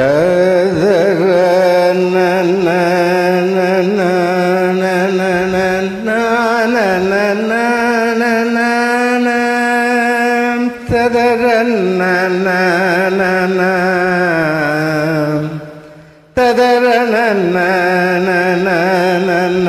ததர ந ந ந ந ந ந ந ந ந ந ந ந ந ந. ததர ந ந ந ந. ததர ந ந ந ந ந ந.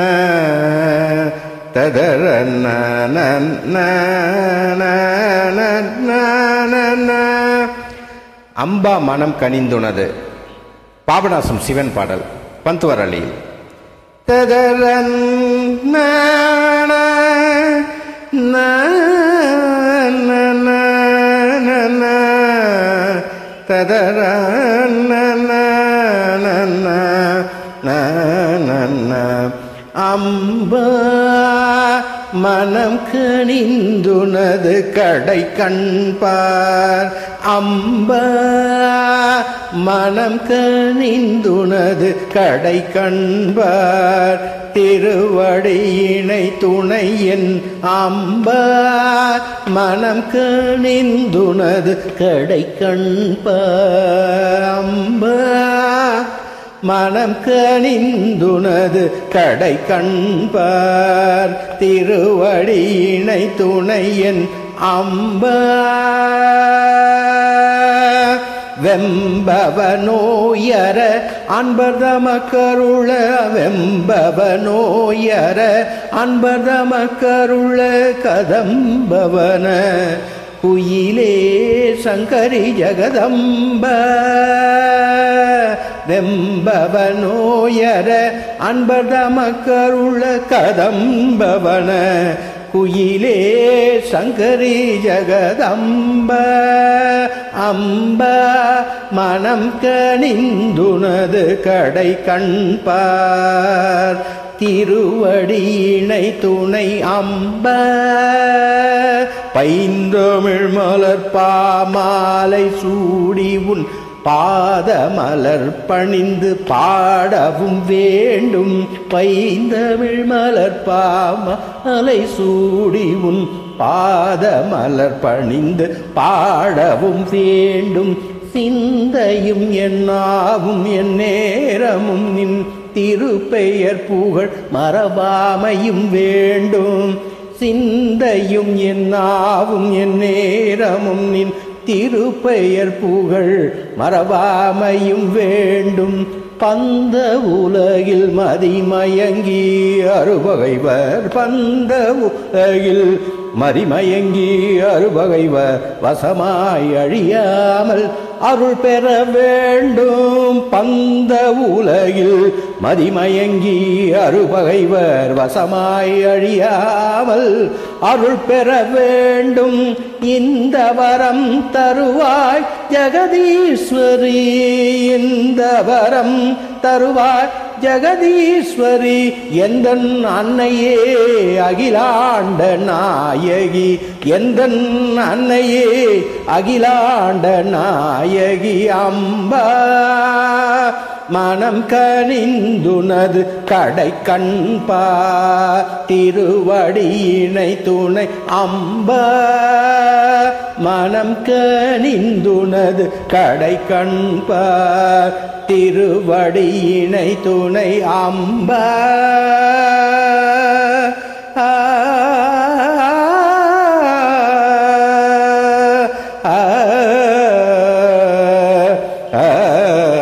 ததர ந ந ந ந ந ந ந ந. அம்பா மனம் கனிந்துனது பாபநாசம் சிவன் பாடல் பந்துவரளியில் ததரன் ந ந ந ந ந ந ந. ததரன் ந ந ந ந ந ந ந. அம்பா மனம் கணிந்துனது கடை கண்பார் அம்பா மனம் கணிந்துனது கடை கண்பார் திருவடியினை துணையன் அம்பா மனம் கணிந்துனது கடை கண்பார் அம்பா மனம் கனிந்துனது கடை கண்பார் திருவடியினை துணையன் அம்ப வெம்பவ நோயர அன்பர்தம கருள வெம்பவ நோயர அன்பர்தம கருள கதம்பவன குயிலே சங்கரி ஜகதம்ப வெம்பவ நோயர அன்பர்தம கருள கதம்பவன குயிலே சங்கரி ஜகதம்ப அம்ப மனம் கனிந்துனது கடை கண்பார் திருவடியினை துணை அம்ப பைந்தமிழ் மலர் பாமாலை சூடி உன் பாதமலர் பணிந்து பாடவும் வேண்டும் பைந்தமிழ் மலர் பாமலை சூடி உன் பாதமலர் பணிந்து பாடவும் வேண்டும் சிந்தையும் என்னாவும் என் நேரமும் நின் திருப்பெயர் புகழ் மறவாமையும் வேண்டும் சிந்தையும் என்னாவும் என் நேரமும் நின் திருப்பெயர் புகழ் மறவாமையும் வேண்டும் பந்த உலகில் மதிமயங்கி அறுபகைவர் பந்த உலகில் மதிமயங்கி அறுபகைவர் வசமாய் அழியாமல் அருள் பெற வேண்டும் பந்த உலகில் மதிமயங்கி அறுபகைவர் வசமாய் அழியாமல் அருள் பெற வேண்டும் இந்த வரம் தருவாய் ஜெகதீஸ்வரி இந்த வரம் தருவாய் ஜெகதீஸ்வரி எந்த அன்னையே அகிலாண்ட நாயகி எந்த அன்னையே அகிலாண்ட நாயகி அம்பா மனம் கனிந்துனது கடை கண்பா திருவடியினை துணை அம்பா மனம் கனிந்துனது கடை கண்பா திருவடியினை துணை அம்பா ஆ, ஆ, ஆ, ஆ.